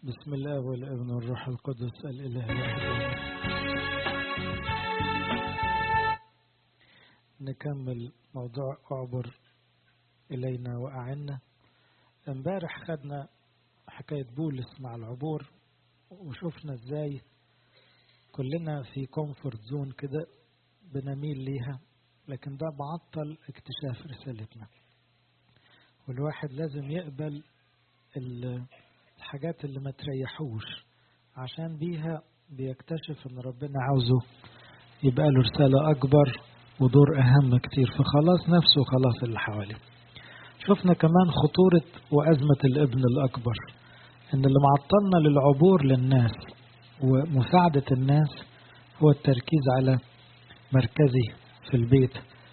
بسم الله والابن والروح القدس الإله الواحد نكمل موضوع أعبر إلينا وأعنا امبارح خدنا حكاية بولس مع العبور وشفنا ازاي كلنا في كومفورت زون كده بنميل ليها لكن ده معطل اكتشاف رسالتنا والواحد لازم يقبل الحاجات اللي ما تريحوش عشان بيها بيكتشف ان ربنا عاوزه يبقى له رسالة أكبر ودور أهم كتير في خلاص نفسه وخلاص اللي حواليه شفنا كمان خطورة وأزمة الابن الأكبر إن اللي معطلنا للعبور للناس ومساعدة الناس هو التركيز على مركزي في البيت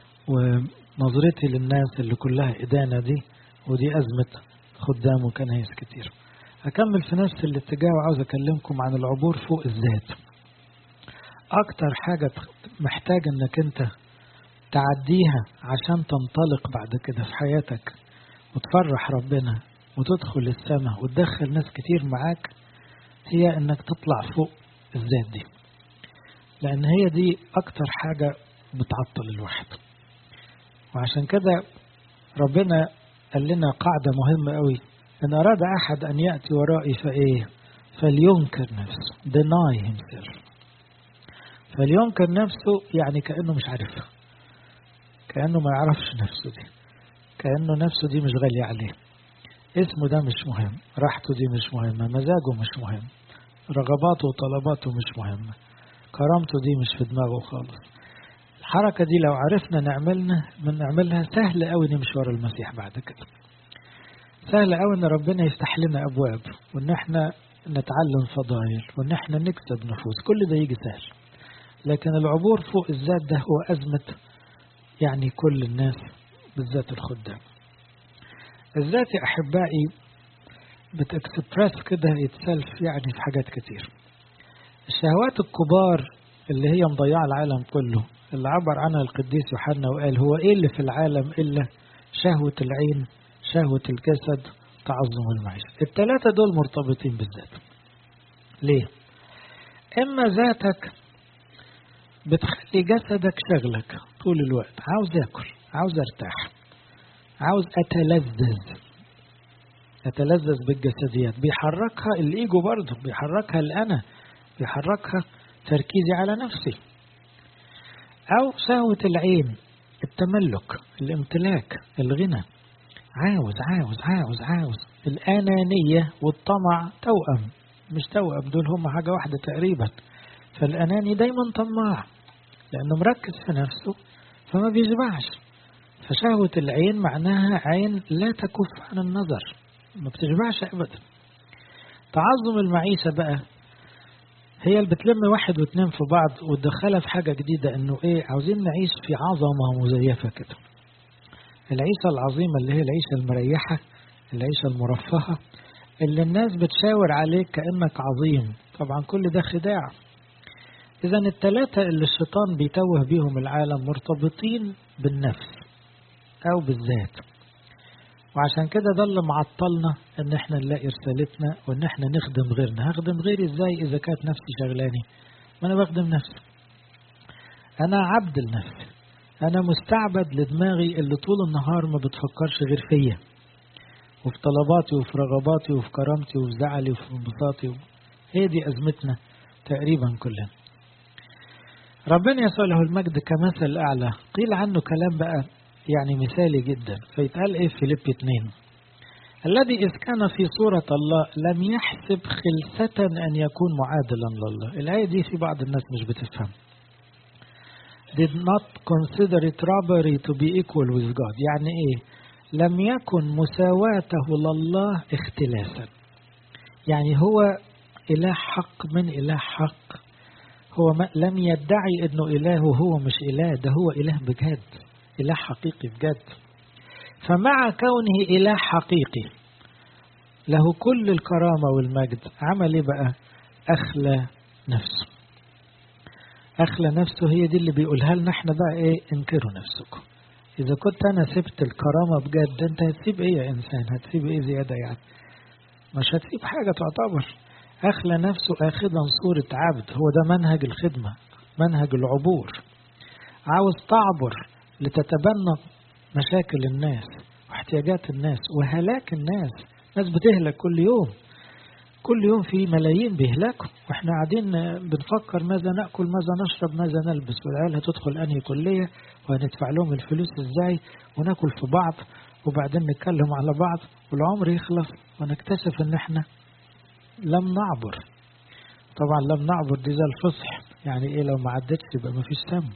ونظرتي للناس اللي كلها إدانة دي ودي أزمة خدام وكنايس كتير أكمل في نفس الاتجاه وعاوز أكلمكم عن العبور فوق الذات أكتر حاجة محتاج إنك أنت تعديها عشان تنطلق بعد كده في حياتك وتفرح ربنا وتدخل السماء وتدخل ناس كتير معاك هي إنك تطلع فوق الذات دي لأن هي دي أكتر حاجة بتعطل الواحد وعشان كده ربنا قال لنا قاعدة مهمة قوي إن أراد أحد أن يأتي ورائي فإيه فلينكر نفسه deny himself فلينكر نفسه يعني كأنه مش عارفها كأنه ما يعرفش نفسه دي كأنه نفسه دي مش غالية عليه اسمه ده مش مهم راحته دي مش مهمة مزاجه مش مهم رغباته وطلباته مش مهمة كرامته دي مش في دماغه خالص الحركة دي لو عرفنا نعملنا من نعملها سهل قوي نمشي ورا المسيح بعد كده سهل قوي ان ربنا يفتح لنا ابواب وان احنا نتعلم فضائل وان احنا نكسب نفوس كل ده يجي سهل لكن العبور فوق الذات ده هو ازمة يعني كل الناس بالذات الخدام الذات يا احبائي بتكسبرس كده يتسلف يعني في حاجات كتير الشهوات الكبار اللي هي مضيعة العالم كله اللي عبر عنها القديس يوحنا وقال هو ايه اللي في العالم الا شهوة العين شهوة الجسد تعظم المعيشة الثلاثة دول مرتبطين بالذات ليه اما ذاتك بتخلي جسدك شغلك طول الوقت عاوز اكل عاوز ارتاح عاوز اتلذذ اتلذذ بالجسديات بيحركها الايجو برضه بيحركها الانا بيحركها تركيزي على نفسي او شهوة العين التملك الامتلاك الغنى عاوز عاوز عاوز عاوز الأنانية والطمع توأم مش توأم دول هم حاجة واحدة تقريبا فالأناني دايما طماع لأنه مركز في نفسه فما بيشبعش فشهوة العين معناها عين لا تكف عن النظر ما بتشبعش أبدا تعظم المعيشة بقى هي اللي بتلم واحد واثنين في بعض وتدخلها في حاجة جديدة انه ايه عاوزين نعيش في عظمة مزيفة كده العيشة العظيمة اللي هي العيشة المريحة العيشة المرفهة اللي الناس بتشاور عليك كأنك عظيم طبعا كل ده خداع إذا الثلاثة اللي الشيطان بيتوه بيهم العالم مرتبطين بالنفس أو بالذات وعشان كده ده اللي معطلنا ان احنا نلاقي رسالتنا وان احنا نخدم غيرنا هخدم غيري ازاي اذا كانت نفسي شغلاني ما انا بخدم نفسي انا عبد لنفسي أنا مستعبد لدماغي اللي طول النهار ما بتفكرش غير فيا وفي طلباتي وفي رغباتي وفي كرامتي وفي زعلي وفي انبساطي و... هي دي أزمتنا تقريبا كلنا ربنا يسوع له المجد كمثل أعلى قيل عنه كلام بقى يعني مثالي جدا فيتقال إيه في فيليب 2 الذي إذ كان في صورة الله لم يحسب خلسة أن يكون معادلا لله الآية دي في بعض الناس مش بتفهم did not consider it robbery to be equal with God يعني ايه لم يكن مساواته لله اختلاسا يعني هو إله حق من إله حق هو ما لم يدعي انه إله وهو مش إله ده هو إله بجد إله حقيقي بجد فمع كونه إله حقيقي له كل الكرامة والمجد عمل ايه بقى أخلى نفسه أخلى نفسه هي دي اللي بيقولها لنا احنا بقى ايه انكروا نفسكم إذا كنت أنا سبت الكرامة بجد أنت هتسيب إيه يا إنسان هتسيب إيه زيادة يعني مش هتسيب حاجة تعتبر أخلى نفسه آخذا صورة عبد هو ده منهج الخدمة منهج العبور عاوز تعبر لتتبنى مشاكل الناس واحتياجات الناس وهلاك الناس ناس بتهلك كل يوم كل يوم في ملايين بيهلكوا واحنا قاعدين بنفكر ماذا ناكل ماذا نشرب ماذا نلبس والعيال هتدخل انهي كليه وهندفع لهم الفلوس ازاي وناكل في بعض وبعدين نتكلم على بعض والعمر يخلص ونكتشف ان احنا لم نعبر طبعا لم نعبر دي زي الفصح يعني ايه لو ما عدتش يبقى ما فيش تم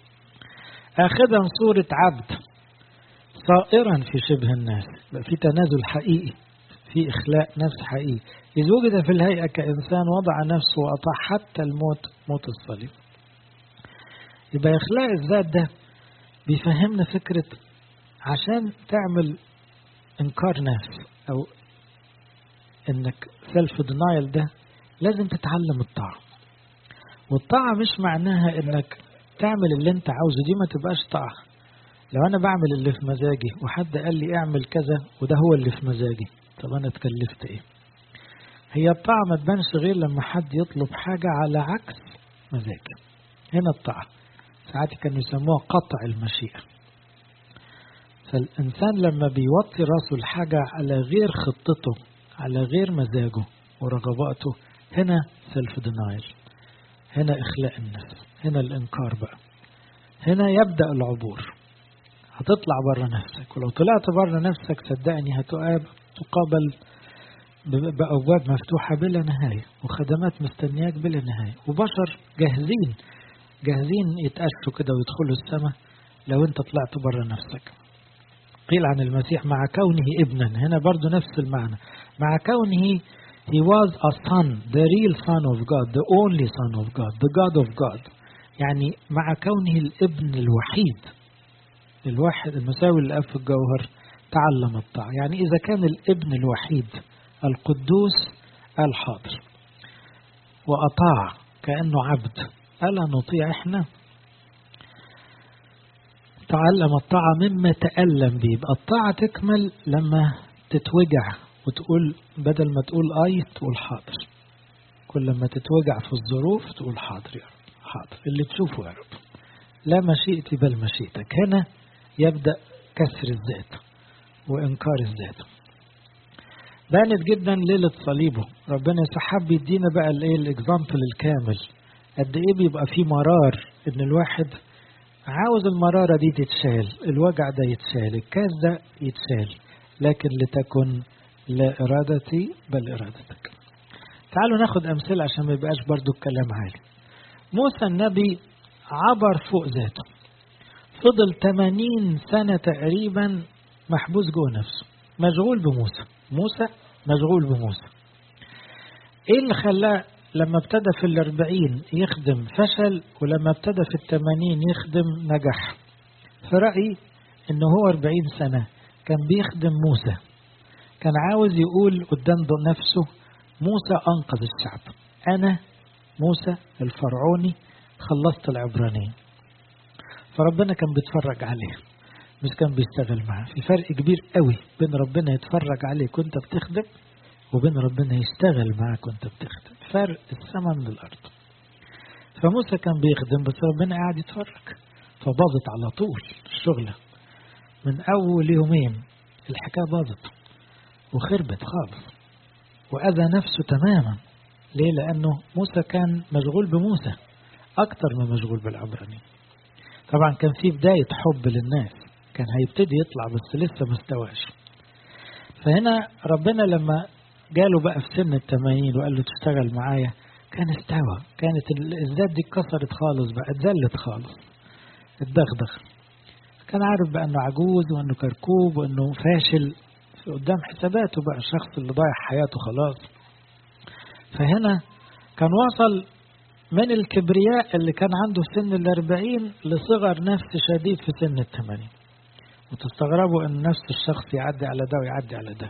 اخذا صورة عبد صائرا في شبه الناس يبقى في تنازل حقيقي في إخلاء نفس حقيقي إذ وجد في الهيئة كإنسان وضع نفسه وأطاع حتى الموت موت الصليب يبقى إخلاء الذات ده بيفهمنا فكرة عشان تعمل إنكار نفس أو إنك سيلف دينايل ده لازم تتعلم الطاعة والطاعة مش معناها إنك تعمل اللي أنت عاوزه دي ما تبقاش طاعة لو أنا بعمل اللي في مزاجي وحد قال لي اعمل كذا وده هو اللي في مزاجي طب أنا اتكلفت إيه هي الطاعة ما تبانش غير لما حد يطلب حاجة على عكس مزاجي هنا الطاعة ساعات كانوا يسموها قطع المشيئة فالإنسان لما بيوطي راسه الحاجة على غير خطته على غير مزاجه ورغباته هنا سيلف دينايل هنا إخلاء النفس هنا الإنكار بقى هنا يبدأ العبور هتطلع بره نفسك ولو طلعت بره نفسك صدقني هتقابل بأبواب مفتوحة بلا نهاية وخدمات مستنياك بلا نهاية وبشر جاهزين جاهزين يتأسوا كده ويدخلوا السماء لو انت طلعت بره نفسك قيل عن المسيح مع كونه ابنا هنا برضو نفس المعنى مع كونه he was a son the real son of God the only son of God the God of God يعني مع كونه الابن الوحيد الواحد المساوي للأب في الجوهر تعلم الطاعة يعني إذا كان الابن الوحيد القدوس الحاضر وأطاع كأنه عبد ألا نطيع إحنا تعلم الطاعة مما تألم به يبقى الطاعة تكمل لما تتوجع وتقول بدل ما تقول آي تقول حاضر كل ما تتوجع في الظروف تقول حاضر يا رب حاضر اللي تشوفه يا رب لا مشيئتي بل مشيئتك هنا يبدأ كسر الذات وإنكار الذات بانت جدا ليلة صليبه ربنا يسحب يدينا بقى الايه الاكزامبل الكامل قد ايه بيبقى فيه مرار ان الواحد عاوز المرارة دي تتشال الوجع ده يتشال الكاس ده يتشال لكن لتكن لا إرادتي بل إرادتك تعالوا ناخد أمثلة عشان ما يبقاش برضو الكلام عالي موسى النبي عبر فوق ذاته فضل 80 سنة تقريبا محبوس جوه نفسه مشغول بموسى موسى مشغول بموسى ايه اللي خلاه لما ابتدى في الأربعين يخدم فشل ولما ابتدى في الثمانين يخدم نجح في رأيي انه هو أربعين سنة كان بيخدم موسى كان عاوز يقول قدام نفسه موسى أنقذ الشعب أنا موسى الفرعوني خلصت العبرانيين فربنا كان بيتفرج عليه مش كان بيشتغل معاه في فرق كبير قوي بين ربنا يتفرج عليك وانت بتخدم وبين ربنا يشتغل معاك وانت بتخدم فرق السماء من الارض فموسى كان بيخدم بس ربنا قاعد يتفرج فباظت على طول الشغله من اول يومين الحكايه باظت وخربت خالص واذى نفسه تماما ليه لانه موسى كان مشغول بموسى اكتر من مشغول بالعبراني طبعا كان في بدايه حب للناس كان هيبتدي يطلع بس لسه ما استواش فهنا ربنا لما جاله بقى في سن التمانين وقال له تشتغل معايا كان استوى كانت الذات دي اتكسرت خالص بقى اتذلت خالص اتدغدغ كان عارف بقى انه عجوز وانه كركوب وانه فاشل قدام حساباته بقى الشخص اللي ضايع حياته خلاص فهنا كان وصل من الكبرياء اللي كان عنده في سن الأربعين لصغر نفس شديد في سن الثمانين وتستغربوا أن نفس الشخص يعدي على ده ويعدي على ده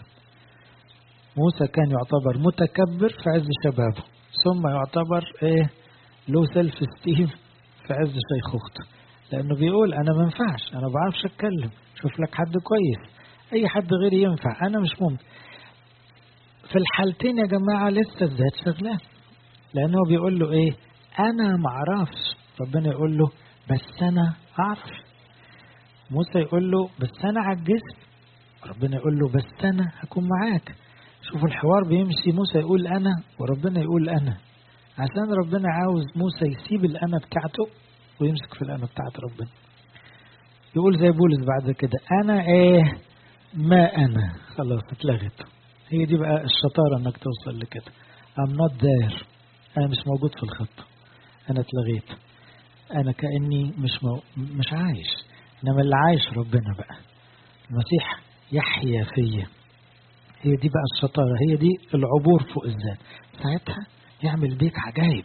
موسى كان يعتبر متكبر في عز شبابه ثم يعتبر ايه له سيلف ستيم في عز شيخوخته لانه بيقول انا ما ينفعش انا ما بعرفش اتكلم شوف لك حد كويس اي حد غيري ينفع انا مش ممكن في الحالتين يا جماعة لسه الذات شغلاه لأنه بيقول له إيه أنا معرفش ربنا يقول له بس أنا أعرف موسى يقول له بس أنا عجزت ربنا يقول له بس أنا هكون معاك شوفوا الحوار بيمشي موسى يقول أنا وربنا يقول أنا عشان ربنا عاوز موسى يسيب الأنا بتاعته ويمسك في الأنا بتاعت ربنا يقول زي بولس بعد كده أنا إيه ما أنا خلاص اتلغت هي دي بقى الشطارة انك توصل لكده I'm not there انا مش موجود في الخطة انا اتلغيت انا كأني مش مو... مش عايش انما اللي عايش ربنا بقى المسيح يحيا فيا هي دي بقى الشطارة هي دي العبور فوق الذات ساعتها يعمل بيك عجايب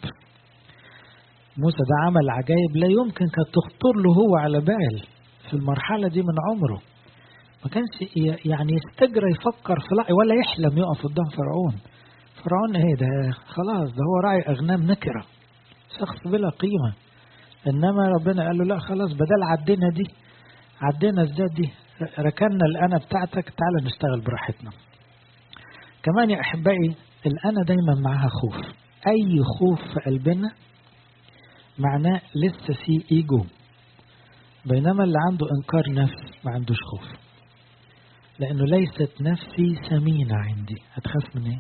موسى ده عمل عجايب لا يمكن كانت تخطر له هو على بال في المرحلة دي من عمره ما كانش يعني يستجرى يفكر في لا ولا يحلم يقف قدام فرعون فرعون ايه ده خلاص ده هو راعي اغنام نكره شخص بلا قيمه انما ربنا قال له لا خلاص بدل عدينا دي عدينا الذات دي ركنا الانا بتاعتك تعالى نشتغل براحتنا كمان يا احبائي الانا دايما معاها خوف اي خوف في قلبنا معناه لسه في ايجو بينما اللي عنده انكار نفس ما عندوش خوف لأنه ليست نفسي ثمينة عندي هتخاف من إيه؟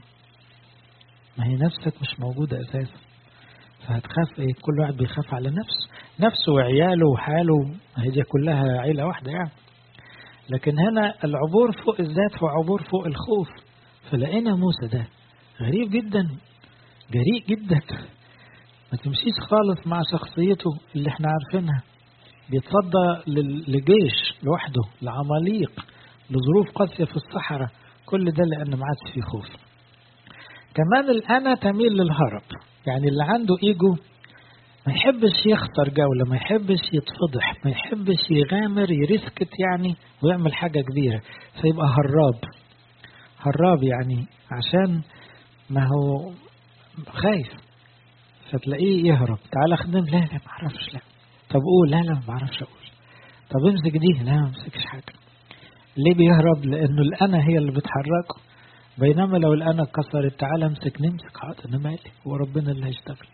ما هي نفسك مش موجودة أساسا فهتخاف إيه؟ كل واحد بيخاف على نفسه نفسه وعياله وحاله ما هي دي كلها عيلة واحدة يعني لكن هنا العبور فوق الذات هو عبور فوق الخوف فلقينا موسى ده غريب جدا جريء جدا ما تمشيش خالص مع شخصيته اللي احنا عارفينها بيتصدى لجيش لوحده لعماليق لظروف قاسية في الصحراء كل ده لأن ما عادش فيه خوف كمان الأنا تميل للهرب يعني اللي عنده إيجو ما يحبش يخسر جولة ما يحبش يتفضح ما يحبش يغامر يرسكت يعني ويعمل حاجة كبيرة فيبقى هراب هراب يعني عشان ما هو خايف فتلاقيه يهرب تعال اخدم لا لا ما اعرفش لا طب قول لا لا ما اعرفش اقول طب امسك دي لا ما امسكش حاجه ليه بيهرب لانه الانا هي اللي بتحركه بينما لو الانا اتكسرت تعالى امسك نمسك حاضر انا مالي هو ربنا اللي هيشتغل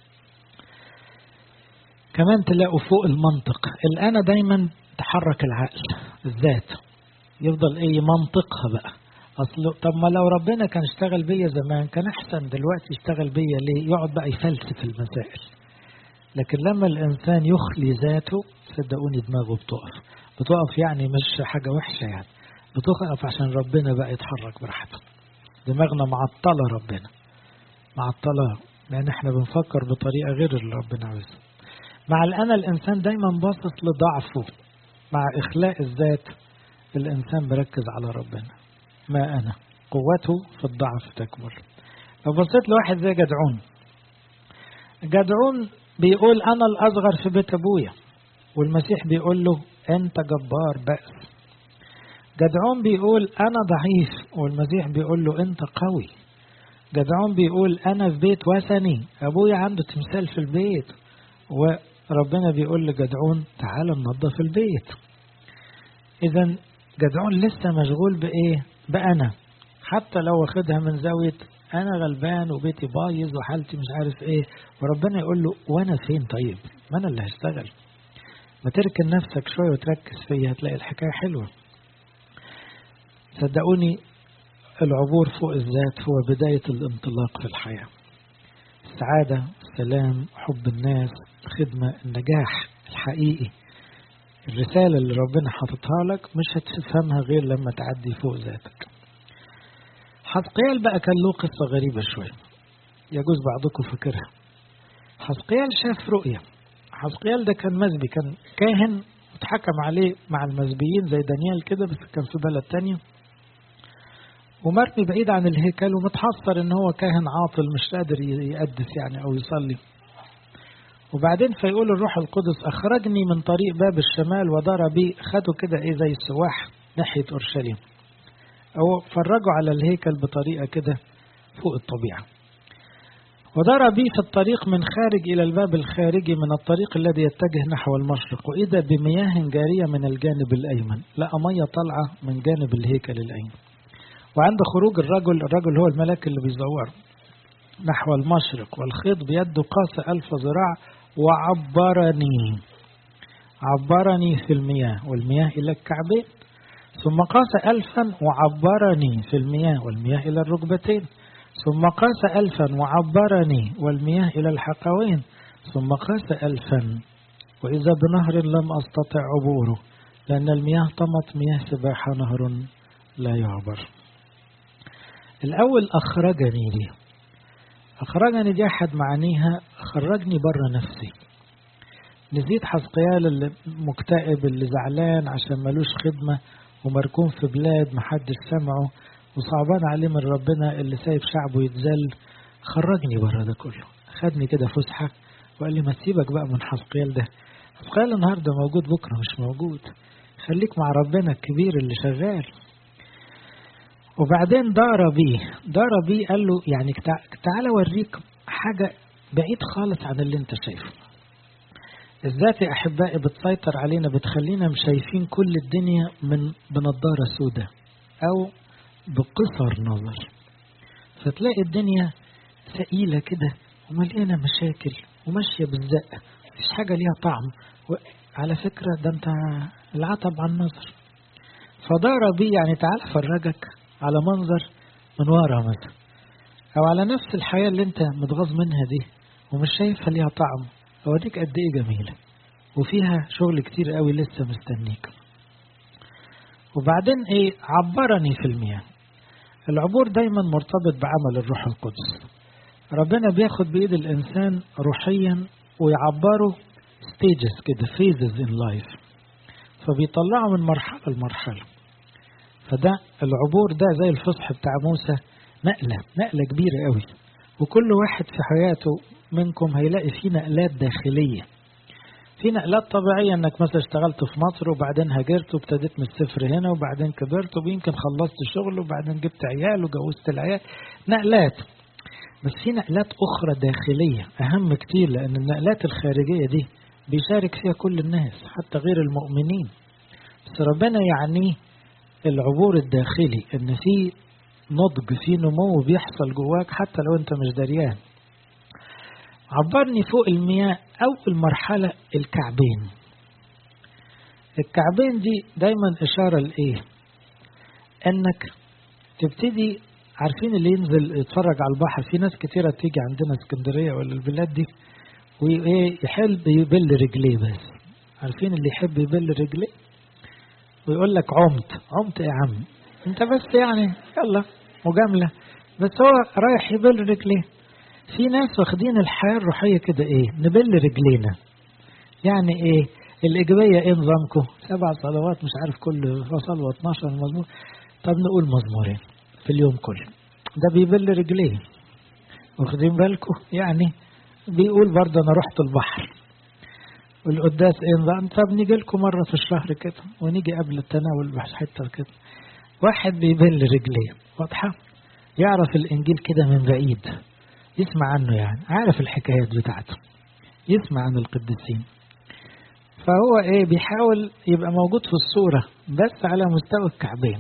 كمان تلاقوا فوق المنطق الانا دايما تحرك العقل الذات يفضل ايه منطقها بقى اصل طب ما لو ربنا كان اشتغل بيا زمان كان احسن دلوقتي يشتغل بيا ليه يقعد بقى يفلسف المسائل لكن لما الانسان يخلي ذاته صدقوني دماغه بتقف بتقف يعني مش حاجة وحشة يعني بتقف عشان ربنا بقى يتحرك براحته دماغنا معطلة ربنا معطلة لأن احنا بنفكر بطريقة غير اللي ربنا عاوزها مع الأنا الإنسان دايما باصص لضعفه مع إخلاء الذات الإنسان بركز على ربنا ما أنا قوته في الضعف تكمل لو بصيت لواحد زي جدعون جدعون بيقول أنا الأصغر في بيت أبويا والمسيح بيقول له أنت جبار بأس جدعون بيقول أنا ضعيف والمسيح بيقول له أنت قوي جدعون بيقول أنا في بيت وثني أبويا عنده تمثال في البيت وربنا بيقول لجدعون تعال ننظف البيت إذا جدعون لسه مشغول بإيه؟ بأنا حتى لو واخدها من زاوية أنا غلبان وبيتي بايظ وحالتي مش عارف إيه وربنا يقول له وأنا فين طيب؟ ما أنا اللي هشتغل ما تركن نفسك شوية وتركز فيها هتلاقي الحكاية حلوة صدقوني العبور فوق الذات هو بداية الانطلاق في الحياة السعادة السلام حب الناس الخدمة النجاح الحقيقي الرسالة اللي ربنا حاططها لك مش هتفهمها غير لما تعدي فوق ذاتك حسقيال بقى كان له قصة غريبة شوية يجوز بعضكم فاكرها حسقيال شاف رؤية حسقيال ده كان مزبي كان كاهن اتحكم عليه مع المزبيين زي دانيال كده بس كان في بلد تانية ومرمي بعيد عن الهيكل ومتحصر ان هو كاهن عاطل مش قادر يقدس يعني او يصلي وبعدين فيقول الروح القدس اخرجني من طريق باب الشمال ودار بي خدوا كده ايه زي السواح ناحية اورشليم او فرجوا على الهيكل بطريقة كده فوق الطبيعة ودار بي في الطريق من خارج إلى الباب الخارجي من الطريق الذي يتجه نحو المشرق وإذا بمياه جارية من الجانب الأيمن لقى مية طالعة من جانب الهيكل الأيمن وعند خروج الرجل الرجل هو الملاك اللي بيزوره نحو المشرق والخيط بيده قاس ألف ذراع وعبرني عبرني في المياه والمياه إلى الكعبين ثم قاس ألفا وعبرني في المياه والمياه إلى الركبتين ثم قاس ألفا وعبرني والمياه إلى الحقوين ثم قاس ألفا وإذا بنهر لم أستطع عبوره لأن المياه طمت مياه سباحة نهر لا يعبر الأول أخرجني دي أخرجني دي أحد معانيها خرجني بره نفسي نسيت حسقيال اللي مكتئب اللي زعلان عشان ملوش خدمة ومركون في بلاد محدش سمعه وصعبان عليه من ربنا اللي سايب شعبه يتذل خرجني بره ده كله خدني كده فسحة وقال لي ما تسيبك بقى من حسقيال ده حسقيال النهارده موجود بكره مش موجود خليك مع ربنا الكبير اللي شغال وبعدين دار بيه دار بيه قال له يعني تعالى اوريك حاجة بعيد خالص عن اللي انت شايفه الذات يا احبائي بتسيطر علينا بتخلينا مش شايفين كل الدنيا من بنضاره سوداء او بقصر نظر فتلاقي الدنيا ثقيلة كده ومليانة مشاكل وماشية بالزق مفيش حاجة ليها طعم على فكرة ده انت العتب عن النظر فدار بي يعني تعال فرجك على منظر من ورا مثلا او على نفس الحياة اللي انت متغاظ منها دي ومش شايفها ليها طعم اوريك قد ايه جميلة وفيها شغل كتير قوي لسه مستنيك وبعدين ايه عبرني في المياه العبور دايما مرتبط بعمل الروح القدس ربنا بياخد بايد الانسان روحيا ويعبره ستيجز كده فيزز ان لايف فبيطلعه من مرحله لمرحله فده العبور ده زي الفصح بتاع موسى نقله نقله كبيره قوي وكل واحد في حياته منكم هيلاقي فيه نقلات داخليه في نقلات طبيعية انك مثلا اشتغلت في مصر وبعدين هاجرت وابتديت من الصفر هنا وبعدين كبرت ويمكن خلصت شغل وبعدين جبت عيال وجوزت العيال نقلات بس في نقلات أخرى داخلية أهم كتير لأن النقلات الخارجية دي بيشارك فيها كل الناس حتى غير المؤمنين بس ربنا يعني العبور الداخلي إن في نضج في نمو بيحصل جواك حتى لو أنت مش دريان عبرني فوق المياه أول مرحلة الكعبين الكعبين دي دايما إشارة لإيه إنك تبتدي عارفين اللي ينزل يتفرج على البحر في ناس كتيرة تيجي عندنا اسكندرية ولا البلاد دي ويحب يبل رجليه بس عارفين اللي يحب يبل رجليه ويقول لك عمت عمت يا عم انت بس يعني يلا مجاملة بس هو رايح يبل رجليه في ناس واخدين الحياة الروحية كده ايه نبل رجلينا يعني ايه الإيجابية ايه نظامكم سبع صلوات مش عارف كل صلوة 12 مزمور طب نقول مزمورين في اليوم كله ده بيبل رجليه واخدين بالكم يعني بيقول برضه انا رحت البحر والقداس ايه نظام طب نيجي لكم مرة في الشهر كده ونيجي قبل التناول حتة كده واحد بيبل رجليه واضحة يعرف الإنجيل كده من بعيد يسمع عنه يعني عارف الحكايات بتاعته يسمع عن القديسين فهو ايه بيحاول يبقى موجود في الصورة بس على مستوى الكعبين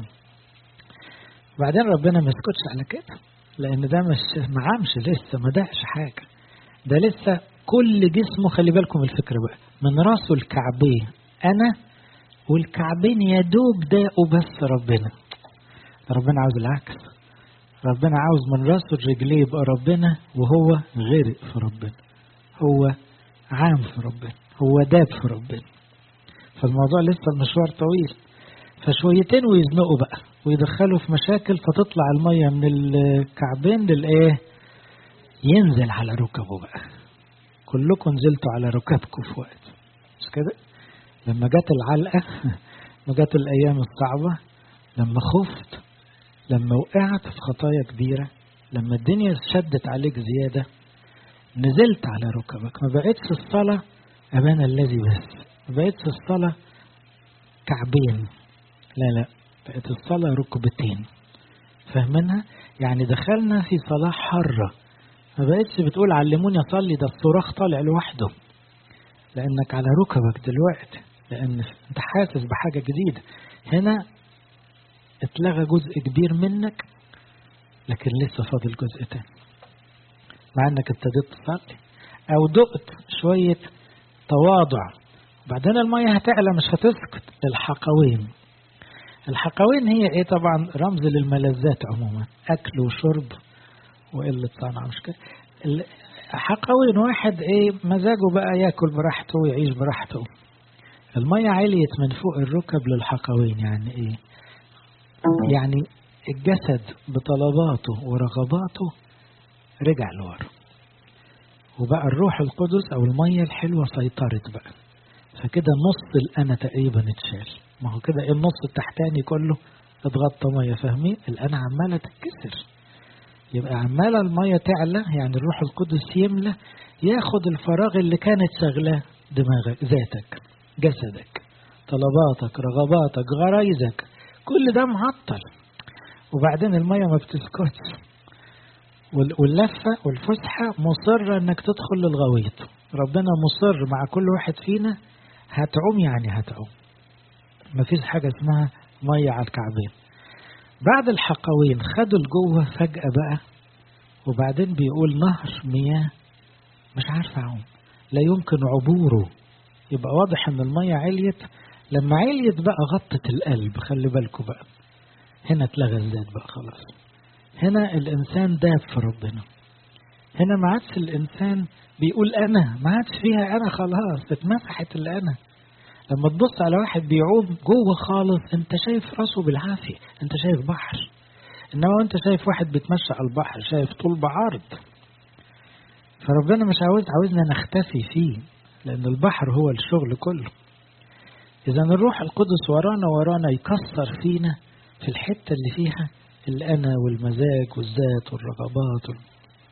بعدين ربنا ما يسكتش على كده لان ده مش ما عامش لسه ما دقش حاجة ده لسه كل جسمه خلي بالكم الفكرة بقى من راسه الكعبين انا والكعبين يا دوب داقوا بس ربنا ربنا عاوز العكس ربنا عاوز من راسه الرجليه يبقى ربنا وهو غرق في ربنا هو عام في ربنا هو داب في ربنا فالموضوع لسه المشوار طويل فشويتين ويزنقوا بقى ويدخلوا في مشاكل فتطلع المية من الكعبين للايه ينزل على ركبه بقى كلكم نزلتوا على ركبكم في وقت مش كده لما جت العلقة لما جت الأيام الصعبة لما خفت لما وقعت في خطايا كبيرة لما الدنيا شدت عليك زيادة نزلت على ركبك ما بقتش الصلاة أبانا الذي بس ما بقتش الصلاة كعبين لا لا بقت الصلاة ركبتين فاهمينها يعني دخلنا في صلاة حرة ما بقتش بتقول علموني أصلي ده الصراخ طالع لوحده لأنك على ركبك دلوقتي لأن أنت حاسس بحاجة جديدة هنا اتلغى جزء كبير منك لكن لسه فاضل جزء تاني مع انك ابتديت تصلي او دقت شوية تواضع بعدين المية هتعلى مش هتسكت الحقوين الحقوين هي ايه طبعا رمز للملذات عموما اكل وشرب وقلة صنعة مش كده حقوين واحد ايه مزاجه بقى ياكل براحته ويعيش براحته المية عليت من فوق الركب للحقوين يعني ايه يعني الجسد بطلباته ورغباته رجع لورا وبقى الروح القدس او المية الحلوة سيطرت بقى فكده نص الأنا تقريبا اتشال ما هو كده ايه النص التحتاني كله اتغطى مية فاهمين الأنا عمالة تتكسر يبقى عمالة المية تعلى يعني الروح القدس يملى ياخد الفراغ اللي كانت شغلاه دماغك ذاتك جسدك طلباتك رغباتك غرايزك كل ده معطل وبعدين المية ما بتسكتش واللفة والفسحة مصرة انك تدخل للغويط ربنا مصر مع كل واحد فينا هتعوم يعني هتعوم مفيش حاجة اسمها مية على الكعبين بعد الحقوين خدوا لجوه فجأة بقى وبعدين بيقول نهر مياه مش عارف اعوم لا يمكن عبوره يبقى واضح ان المية عليت لما عليت بقى غطت القلب خلي بالكم بقى هنا اتلغى الذات بقى خلاص هنا الانسان داب في ربنا هنا ما عادش الانسان بيقول انا ما عادش فيها انا خلاص اتمسحت الانا لما تبص على واحد بيعوم جوه خالص انت شايف راسه بالعافيه انت شايف بحر انما انت شايف واحد بيتمشى على البحر شايف طول بعرض فربنا مش عاوز عاوزنا نختفي فيه لان البحر هو الشغل كله اذا الروح القدس ورانا ورانا يكسر فينا في الحته اللي فيها الأنا والمزاج والذات والرغبات وال...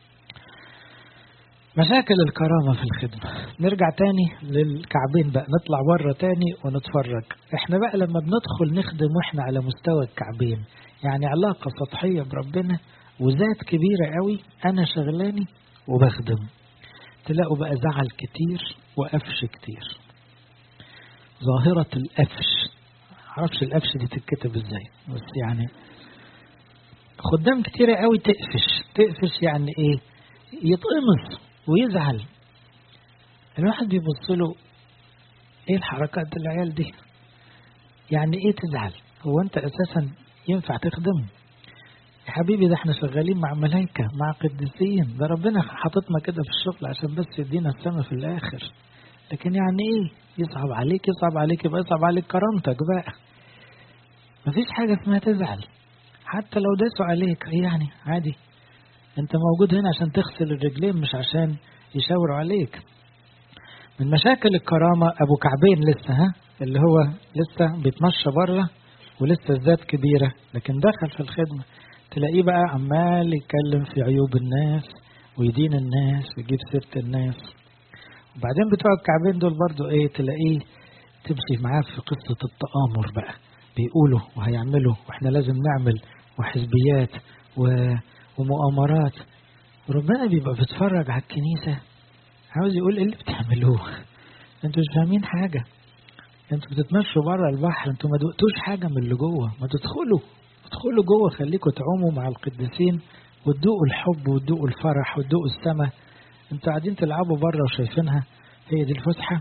مشاكل الكرامة في الخدمة نرجع تاني للكعبين بقى نطلع بره تاني ونتفرج احنا بقى لما بندخل نخدم واحنا على مستوى الكعبين يعني علاقة سطحية بربنا وذات كبيرة قوي أنا شغلاني وبخدم تلاقوا بقى زعل كتير وقفش كتير ظاهرة القفش معرفش القفش دي تتكتب ازاي بس يعني خدام كتيرة قوي تقفش تقفش يعني ايه يتقمص ويزعل الواحد بيبص له ايه الحركات العيال دي يعني ايه تزعل هو انت اساسا ينفع تخدم يا حبيبي ده احنا شغالين مع ملائكة مع قديسين ده ربنا حاططنا كده في الشغل عشان بس يدينا السما في الاخر لكن يعني ايه يصعب عليك يصعب عليك يبقى يصعب عليك كرامتك بقى مفيش حاجة اسمها تزعل حتى لو داسوا عليك يعني عادي انت موجود هنا عشان تغسل الرجلين مش عشان يشاوروا عليك من مشاكل الكرامة أبو كعبين لسه ها اللي هو لسه بيتمشى بره ولسه الذات كبيرة لكن دخل في الخدمة تلاقيه بقى عمال يتكلم في عيوب الناس ويدين الناس ويجيب سيرة الناس وبعدين بتوع الكعبين دول برضو ايه تلاقيه تمشي معاه في قصة التآمر بقى بيقولوا وهيعملوا واحنا لازم نعمل وحزبيات و... ومؤامرات وربنا بيبقى بيتفرج على الكنيسة عاوز يقول ايه اللي بتعملوه انتوا مش فاهمين حاجة انتوا بتتمشوا بره البحر انتوا ما دقتوش حاجة من اللي جوه ما تدخلوا ادخلوا جوه خليكم تعوموا مع القديسين وتدوقوا الحب وتدوقوا الفرح وتدوقوا السماء انتوا قاعدين تلعبوا بره وشايفينها هي دي الفسحة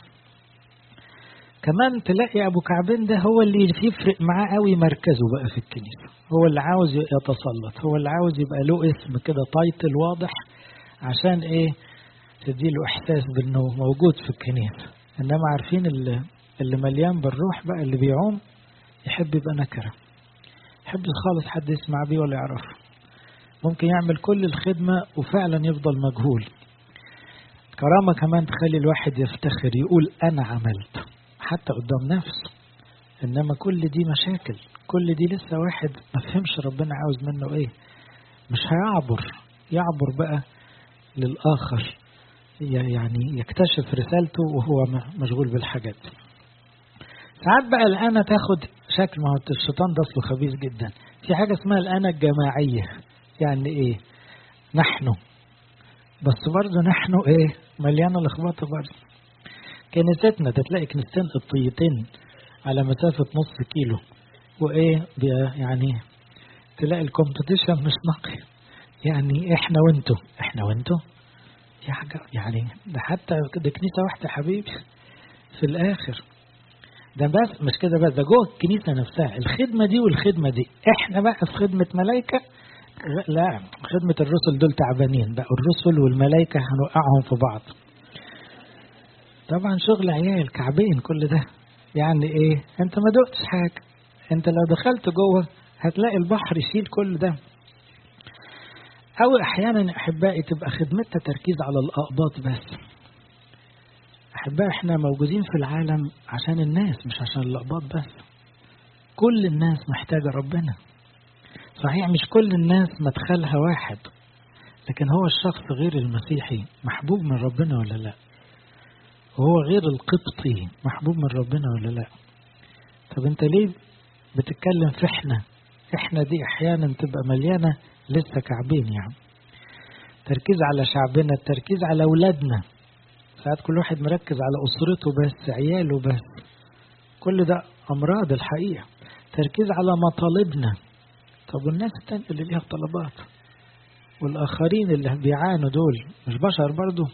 كمان تلاقي ابو كعبين ده هو اللي يفرق معاه قوي مركزه بقى في الكنيسة هو اللي عاوز يتسلط هو اللي عاوز يبقى له اسم كده تايتل واضح عشان ايه تديله احساس بانه موجود في الكنيسة انما عارفين اللي, اللي مليان بالروح بقى اللي بيعوم يحب يبقى نكرة يحب خالص حد يسمع بيه ولا يعرفه ممكن يعمل كل الخدمة وفعلا يفضل مجهول كرامة كمان تخلي الواحد يفتخر يقول أنا عملت حتى قدام نفسه إنما كل دي مشاكل كل دي لسه واحد ما فهمش ربنا عاوز منه إيه مش هيعبر يعبر بقى للآخر يعني يكتشف رسالته وهو مشغول بالحاجات دي ساعات بقى الأنا تاخد شكل ما هو الشيطان ده أصله خبيث جدا في حاجة اسمها الأنا الجماعية يعني إيه نحن بس برضه نحن إيه مليانة لخبطة برضه كنيستنا تلاقي كنيستين قطيتين على مسافة نص كيلو وايه يعني تلاقي الكومبيتيشن مش نقي يعني احنا وانتوا احنا وانتوا يا حاجة يعني ده حتى ده كنيسة واحدة حبيبي في الآخر ده بس مش كده بس ده جوه الكنيسة نفسها الخدمة دي والخدمة دي احنا بقى في خدمة ملائكة لا خدمة الرسل دول تعبانين بقى الرسل والملائكة هنوقعهم في بعض طبعا شغل عيال كعبين كل ده يعني ايه انت ما دقتش حاجة انت لو دخلت جوه هتلاقي البحر يشيل كل ده او احيانا احبائي تبقى خدمتنا تركيز على الاقباط بس احبائي احنا موجودين في العالم عشان الناس مش عشان الاقباط بس كل الناس محتاجة ربنا صحيح مش كل الناس مدخلها واحد لكن هو الشخص غير المسيحي محبوب من ربنا ولا لا وهو غير القبطي محبوب من ربنا ولا لا طب انت ليه بتتكلم في احنا احنا دي احيانا تبقى مليانة لسه كعبين يعني تركيز على شعبنا التركيز على اولادنا ساعات كل واحد مركز على اسرته بس عياله بس كل ده امراض الحقيقة تركيز على مطالبنا طب والناس التانية اللي ليها طلبات والآخرين اللي بيعانوا دول مش بشر برضو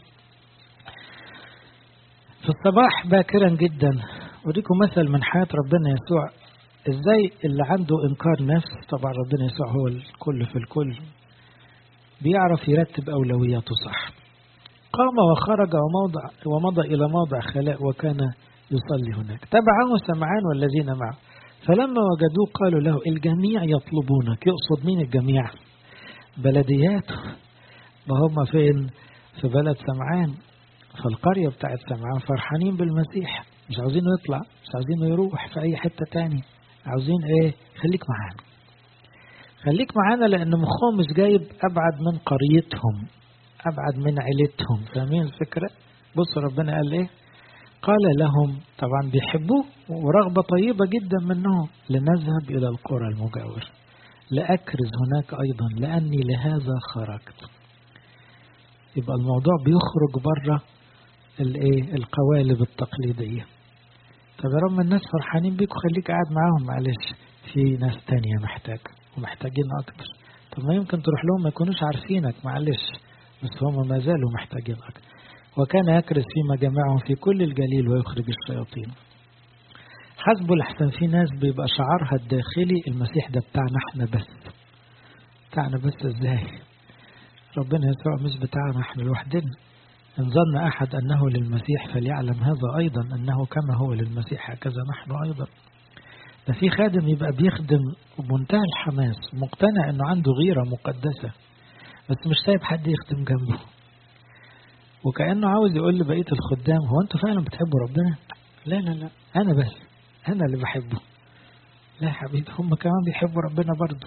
في الصباح باكرا جدا أوريكم مثل من حياة ربنا يسوع ازاي اللي عنده انكار نفس طبعا ربنا يسوع هو الكل في الكل بيعرف يرتب اولوياته صح قام وخرج وموضع ومضى الى موضع خلاء وكان يصلي هناك تبعه سمعان والذين معه فلما وجدوه قالوا له الجميع يطلبونك يقصد مين الجميع بلديات ما هم فين في بلد سمعان فالقرية بتاعت سمعان فرحانين بالمسيح مش عاوزينه يطلع مش عاوزينه يروح في أي حتة تاني عاوزين ايه خليك معانا خليك معانا لأن مخهم مش جايب أبعد من قريتهم أبعد من عيلتهم فاهمين الفكرة بص ربنا قال ايه قال لهم طبعا بيحبوه ورغبة طيبة جدا منهم لنذهب إلى القرى المجاورة لأكرز هناك أيضا لأني لهذا خرجت يبقى الموضوع بيخرج بره الايه القوالب التقليدية طب يا رب الناس فرحانين بيك وخليك قاعد معاهم معلش في ناس تانية محتاج ومحتاجين أكتر طب ما يمكن تروح لهم ما يكونوش عارفينك معلش بس هم ما زالوا محتاجين أكتر وكان يكرز في مجامعهم في كل الجليل ويخرج الشياطين حسبوا لحسن في ناس بيبقى شعارها الداخلي المسيح ده بتاعنا احنا بس بتاعنا بس ازاي ربنا يسوع مش بتاعنا احنا لوحدنا إن ظن أحد أنه للمسيح فليعلم هذا أيضا أنه كما هو للمسيح هكذا نحن أيضا ده في خادم يبقى بيخدم بمنتهى الحماس مقتنع أنه عنده غيرة مقدسة بس مش سايب حد يخدم جنبه وكأنه عاوز يقول لبقية الخدام هو أنتوا فعلا بتحبوا ربنا لا لا لا أنا بس أنا اللي بحبه لا يا حبيبي هم كمان بيحبوا ربنا برضه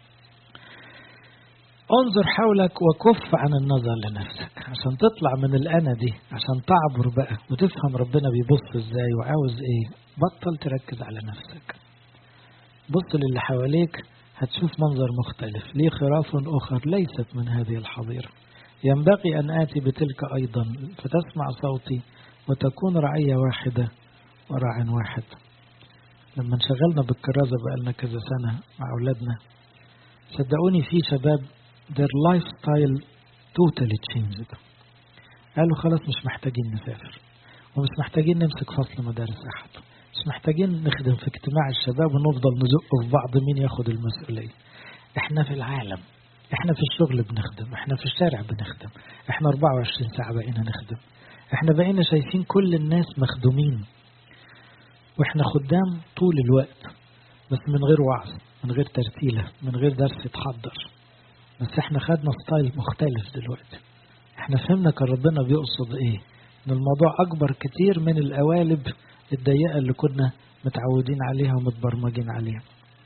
انظر حولك وكف عن النظر لنفسك عشان تطلع من الأنا دي عشان تعبر بقى وتفهم ربنا بيبص ازاي وعاوز ايه بطل تركز على نفسك بص للي حواليك هتشوف منظر مختلف ليه خراف أخر ليست من هذه الحظيرة ينبغي أن آتي بتلك أيضا فتسمع صوتي وتكون رعية واحدة وراع واحد لما انشغلنا بالكرازة بقالنا كذا سنة مع أولادنا صدقوني في شباب their lifestyle totally changed قالوا خلاص مش محتاجين نسافر ومش محتاجين نمسك فصل مدارس أحد مش محتاجين نخدم في اجتماع الشباب ونفضل نزق في بعض مين ياخد المسؤولية احنا في العالم احنا في الشغل بنخدم احنا في الشارع بنخدم احنا 24 ساعة بقينا نخدم احنا بقينا شايفين كل الناس مخدومين واحنا خدام طول الوقت بس من غير وعظ من غير ترتيلة من غير درس يتحضر بس احنا خدنا ستايل مختلف دلوقتي احنا فهمنا كان ربنا بيقصد ايه ان الموضوع اكبر كتير من القوالب الضيقة اللي كنا متعودين عليها ومتبرمجين عليها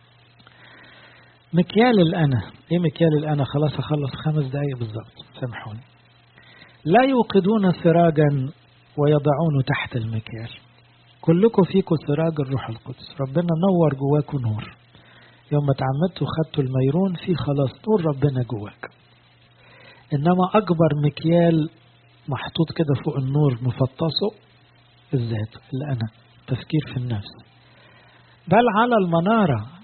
مكيال الأنا ايه مكيال الأنا خلاص هخلص خمس دقايق بالظبط سامحوني لا يوقدون سراجا ويضعونه تحت المكيال كلكم فيكم سراج الروح القدس ربنا نور جواكم نور يوم تعمدتوا خدتوا الميرون في خلاص نور ربنا جواك إنما أكبر مكيال محطوط كده فوق النور مفطسه الذات الأنا تفكير في النفس بل على المنارة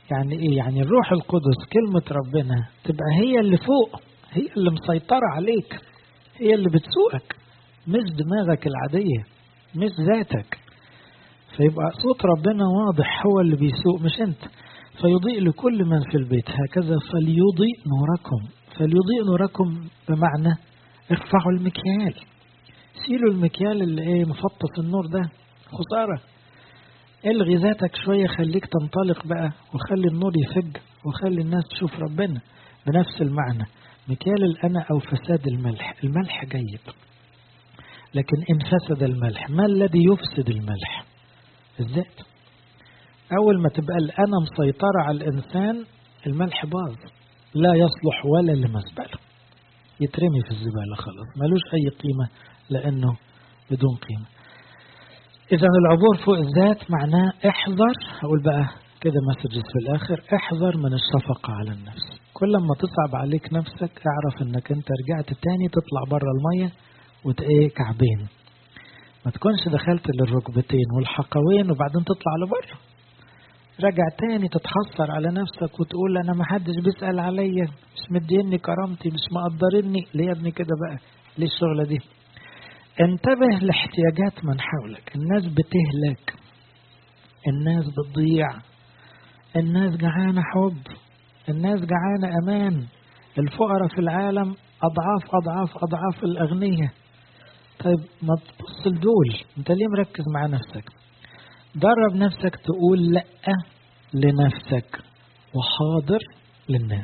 يعني ايه يعني الروح القدس كلمة ربنا تبقى هي اللي فوق هي اللي مسيطرة عليك هي اللي بتسوقك مش دماغك العادية مش ذاتك فيبقى صوت ربنا واضح هو اللي بيسوق مش انت فيضيء لكل من في البيت هكذا فليضيء نوركم فليضيء نوركم بمعنى ارفعوا المكيال شيلوا المكيال اللي ايه مفطس النور ده خسارة الغي ذاتك شوية خليك تنطلق بقى وخلي النور يفج وخلي الناس تشوف ربنا بنفس المعنى مكيال الأنا أو فساد الملح الملح جيد لكن إن فسد الملح ما الذي يفسد الملح الذات أول ما تبقى الأنا مسيطرة على الإنسان الملح باظ لا يصلح ولا لمزبله يترمي في الزبالة خلاص ملوش أي قيمة لأنه بدون قيمة إذا العبور فوق الذات معناه احذر هقول بقى كده مسجز في الآخر احذر من الشفقة على النفس كل ما تصعب عليك نفسك اعرف انك انت رجعت تاني تطلع بره المية وتايه كعبين ما تكونش دخلت للركبتين والحقوين وبعدين تطلع لبره رجع تاني تتحسر على نفسك وتقول انا ما حدش بيسأل عليا مش مديني كرامتي مش مقدرني ليه يا ابني كده بقى ليه الشغلة دي انتبه لاحتياجات من حولك الناس بتهلك الناس بتضيع الناس جعانة حب الناس جعانة أمان الفقراء في العالم أضعاف أضعاف أضعاف الأغنياء طيب ما تبص لدول أنت ليه مركز مع نفسك درب نفسك تقول لأ لنفسك وحاضر للناس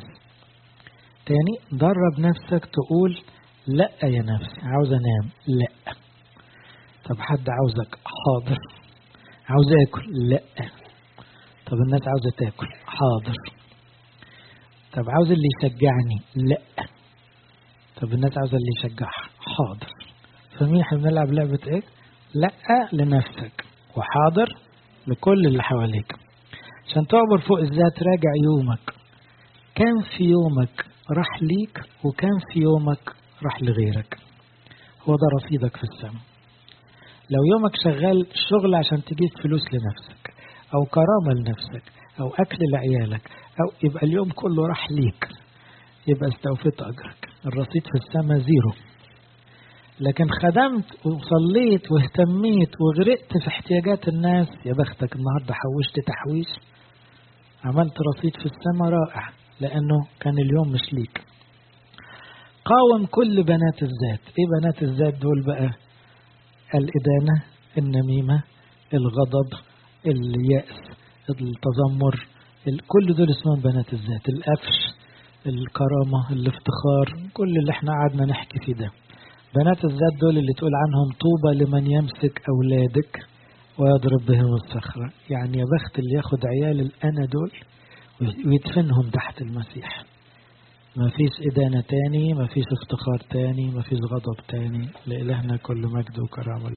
تاني درب نفسك تقول لا يا نفسي عاوز انام لا طب حد عاوزك حاضر عاوز اكل لا طب الناس عاوزه تاكل حاضر طب عاوز اللي يشجعني لا طب الناس عاوزه اللي يشجعها حاضر فمين احنا بنلعب لعبه ايه لا لنفسك وحاضر لكل اللي حواليك عشان تعبر فوق الذات راجع يومك كان في يومك راح ليك وكان في يومك راح لغيرك هو ده رصيدك في السماء لو يومك شغال شغل عشان تجيب فلوس لنفسك او كرامة لنفسك او اكل لعيالك او يبقى اليوم كله راح ليك يبقى استوفيت اجرك الرصيد في السماء زيرو لكن خدمت وصليت واهتميت وغرقت في احتياجات الناس يا بختك النهارده حوشت تحويش عملت رصيد في السماء رائع لانه كان اليوم مش ليك قاوم كل بنات الذات ايه بنات الذات دول بقى الإدانة النميمة الغضب اليأس التذمر كل دول اسمهم بنات الذات القفش الكرامة الافتخار كل اللي احنا قعدنا نحكي فيه ده بنات الذات دول اللي تقول عنهم طوبى لمن يمسك أولادك ويضرب بهم الصخرة يعني يا بخت اللي ياخد عيال الأنا دول ويدفنهم تحت المسيح ما فيش إدانة تاني ما فيش افتخار تاني ما فيش غضب تاني لإلهنا كل مجد وكرامة